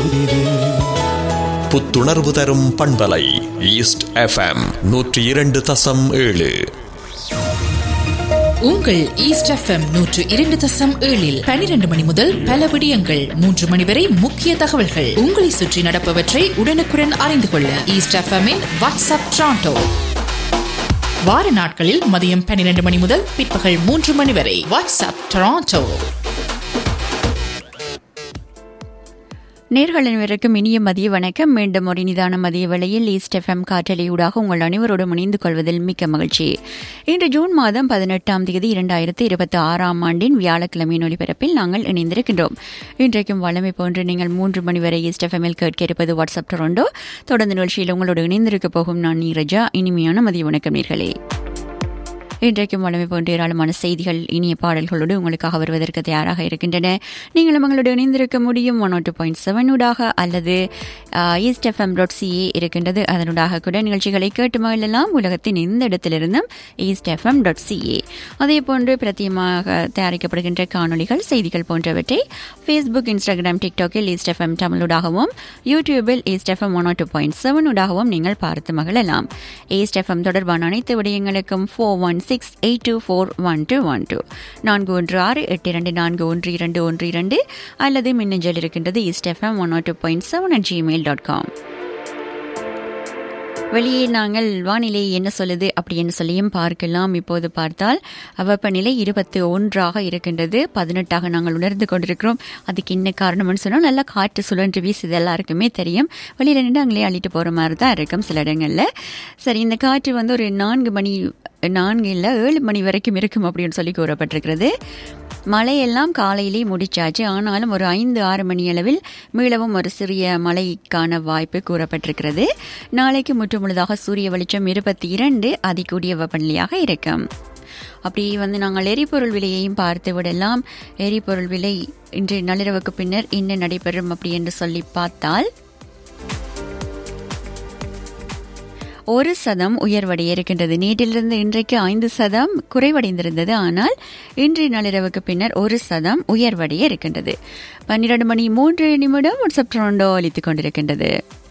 புத்துணர்வு தரும் பண்பலை ஈஸ்ட் எஃப்எம் நூற்றி இரண்டு தசம் ஏழு உங்கள் ஈஸ்ட் எஃப்எம் நூற்று இரண்டு தசம் ஏழில் பனிரெண்டு மணி முதல் பல விடயங்கள் மூன்று மணி வரை முக்கிய தகவல்கள் உங்களை சுற்றி நடப்பவற்றை உடனுக்குடன் அறிந்து கொள்ள ஈஸ்ட் எஃப்எம்மின் வாட்ஸ்அப் ட்ராண்டோ வார நாட்களில் மதியம் பன்னிரண்டு மணி முதல் பிற்பகல் மூன்று மணி வரை வாட்ஸ்அப் டொராண்டோ நேர்கள் அனைவருக்கும் இனிய மதிய வணக்கம் மீண்டும் ஒரு நிதான மதிய வேளையில் ஈஸ்ட் எஃப்எம் காற்றலையூடாக உங்கள் அனைவரோடும் இணைந்து கொள்வதில் மிக்க மகிழ்ச்சி இன்று ஜூன் மாதம் பதினெட்டாம் தேதி இரண்டாயிரத்தி இருபத்தி ஆறாம் ஆண்டின் வியாழக்கிழமையின் ஒலிபரப்பில் நாங்கள் இணைந்திருக்கின்றோம் இன்றைக்கும் வளமை போன்று நீங்கள் மூன்று மணி வரை ஈஸ்ட் எஃப்எம்மில் கேட்க இருப்பது வாட்ஸ்அப் டொரண்டோ தொடர்ந்து நிகழ்ச்சியில் உங்களோடு இணைந்திருக்க போகும் நான் நீரஜா இனிமையான மதிய வணக்கம் நேர்களே இன்றைக்கும் வளமை போன்ற ஏராளமான செய்திகள் இனிய பாடல்களோடு உங்களுக்காக வருவதற்கு தயாராக இருக்கின்றன நீங்களும் உங்களோடு இணைந்திருக்க முடியும் ஒன் டூ பாயிண்ட் செவனூடாக அல்லது ஈஸ்ட் எஃப்எம் டாட் சிஏ இருக்கின்றது அதனூடாக கூட நிகழ்ச்சிகளை கேட்டு மகிழலாம் உலகத்தின் எந்த இடத்திலிருந்தும் ஈஸ்ட் எஃப்எம் டாட் சிஏ அதே போன்று பிரத்தியமாக தயாரிக்கப்படுகின்ற காணொலிகள் செய்திகள் போன்றவற்றை ஃபேஸ்புக் இன்ஸ்டாகிராம் டிக்டாக்கில் ஈஸ்ட் எஃப்எம் தமிழூடாகவும் யூடியூபில் East FM one two point செவனூடாகவும் நீங்கள் பார்த்து மகிழலாம் ஈஸ்ட் எஃப்எம் தொடர்பான அனைத்து விடயங்களுக்கும் four one six eight two four one two one two நான்கு ஒன்று ஆறு எட்டு இரண்டு நான்கு ஒன்று இரண்டு ஒன்று இரண்டு அல்லது மின்னஞ்சல் இருக்கின்றது East FM one two point seven at gmail dot com வெளியே நாங்கள் வானிலை என்ன சொல்லுது அப்படின்னு சொல்லியும் பார்க்கலாம் இப்போது பார்த்தால் வெப்பநிலை இருபத்தி ஒன்றாக இருக்கின்றது பதினெட்டாக நாங்கள் உணர்ந்து கொண்டிருக்கிறோம் அதுக்கு என்ன காரணம்னு சொன்னால் நல்லா காற்று சுழன்று வீசுது எல்லாருக்குமே தெரியும் வெளியில் நின்று அங்களே அள்ளிட்டு போகிற மாதிரி தான் இருக்கும் சில இடங்களில் சரி இந்த காற்று வந்து ஒரு நான்கு மணி நான்கு இல்லை ஏழு மணி வரைக்கும் இருக்கும் அப்படின்னு சொல்லி கூறப்பட்டிருக்கிறது மழையெல்லாம் காலையிலே முடிச்சாச்சு ஆனாலும் ஒரு ஐந்து ஆறு மணி அளவில் மீளவும் ஒரு சிறிய மழைக்கான வாய்ப்பு கூறப்பட்டிருக்கிறது நாளைக்கு முற்று முழுதாக சூரிய வெளிச்சம் இருபத்தி இரண்டு அதிகூடிய வெப்பநிலையாக இருக்கும் அப்படி வந்து நாங்கள் எரிபொருள் விலையையும் பார்த்து விடலாம் எரிபொருள் விலை இன்று நள்ளிரவுக்கு பின்னர் என்ன நடைபெறும் அப்படி என்று சொல்லி பார்த்தால் ஒரு சதம் உயர்வடைய இருக்கின்றது நேற்றிலிருந்து இன்றைக்கு ஐந்து சதம் குறைவடைந்திருந்தது ஆனால் இன்று நள்ளிரவுக்கு பின்னர் ஒரு சதம் உயர்வடைய இருக்கின்றது பன்னிரண்டு மணி மூன்று நிமிடம் வாட்ஸ்அப் ட்ரோண்டோ அளித்துக் கொண்டிருக்கின்றது